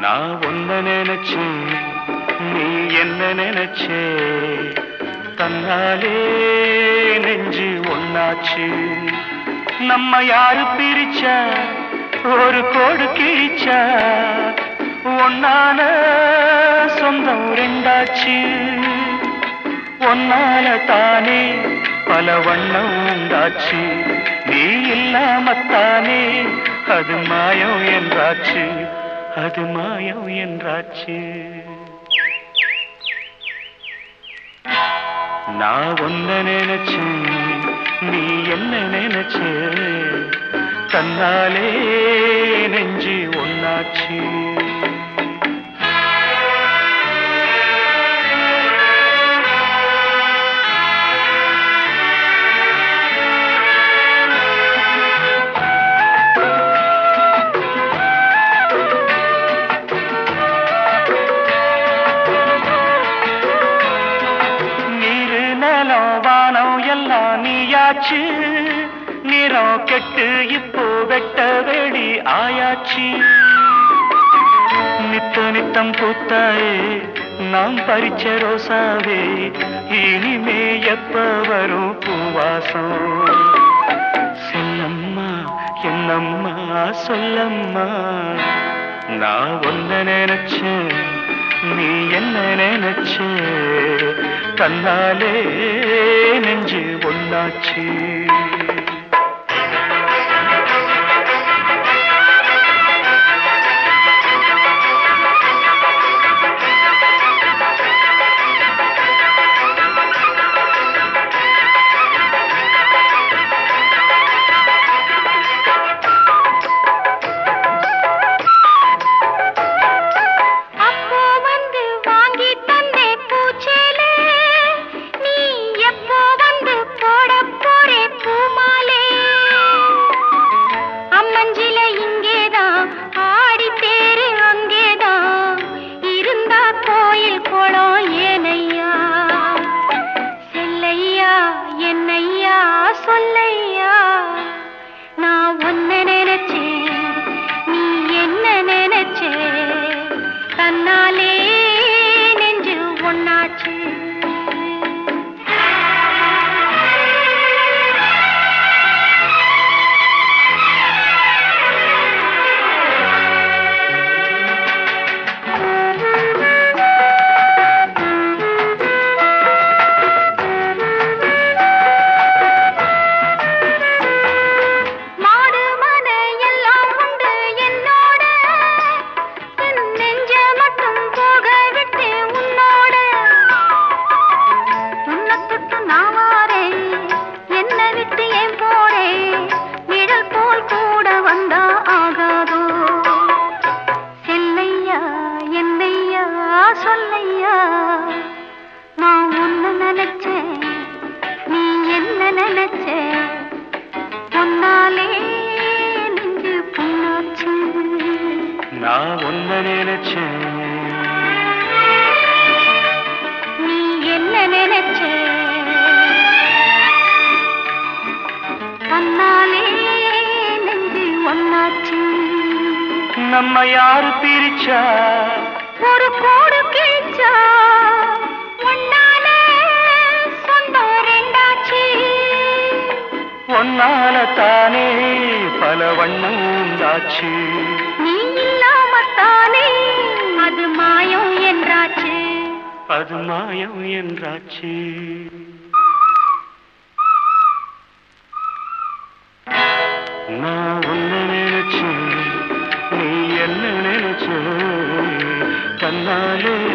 நான் ஒன்ன நினைச்சேன் நீ என்ன நினைச்சே தன்னாலே நெஞ்சு ஒன்னாச்சு நம்ம யாரு பிரிச்சா ஒரு கோடு கிழிச்சா ஒன்னான சொந்தம் ரெண்டாச்சு ஒன்னால தானே பல வண்ணம் உண்டாச்சு நீ இல்லாமத்தானே அது மாயம் என்றாச்சு அது மாயம் என்றாச்சு நான் ஒன்ன நினைச்சேன் நீ என்ன நினைச்சே தன்னாலே நெஞ்சு ஒன்னாச்சு நீரு நிலம் வானம் எல்லாம் நீயாச்சு நிறம் கெட்டு இப்போ வெட்ட வெளி ஆயாச்சு நித்த நித்தம் பூத்தாயே நாம் பறிச்ச ரோசாவே இனிமே எப்ப வரும் பூவாசம் செல்லம்மா என்னம்மா சொல்லம்மா நான் ஒன்ன நினைச்சேன் நீ என்ன நினைச்ச தன்னாலே நெஞ்சு ஒன்னாச்சு அப்போ வந்து வாங்கி தந்தே பூச்சேலே நீ எப்போ வந்து போட போறே பூமாலே அம்மஞ்சில இங்கேதான் ஆடி தேரு அங்கேதான் இருந்தா கோயில் குளம் ஏனையா செல்லையா என்னையா சொல்லையா நான் ஒன்ன நினைச்சேன் நீ என்ன நினைச்சே தன்னாலே நெஞ்சு ஒன்னாச்சு மாடு மன எல்லாம் உண்டு என்னோட என் நெஞ்ச மட்டும் போக விட்டு உன்னோட உன்னை தொட்டு நான் வாரேன் என்னை விட்டு ஏன் போறேன் நிழல் போல் கூட வந்தா ஆகாதோ செல்லையா என்னையா சொல்லையா நான் உன்னை நினைச்சேன் நீ என்ன நினைச்ச பொன்னாலே நெஞ்சு பொன்னாச்சு நான் ஒன்ன நினைச்சேன் நீ என்ன நினைச்ச தன்னாலே நெஞ்சு ஒன்னாச்சு நம்ம யாரு பிரிச்சா ஒரு கோடு கிழிச்சா ஒன்னால சொந்தம் ரெண்டாச்சு ஒன்னால தானே பல வண்ணம் உண்டாச்சு நீ இல்லாமத்தானே அது மாயம் என்றாச்சு அது மாயம் என்றாச்சு நான் ஒன்ன நினைச்சேன் நீ என்ன நினைச்ச தன்னாலே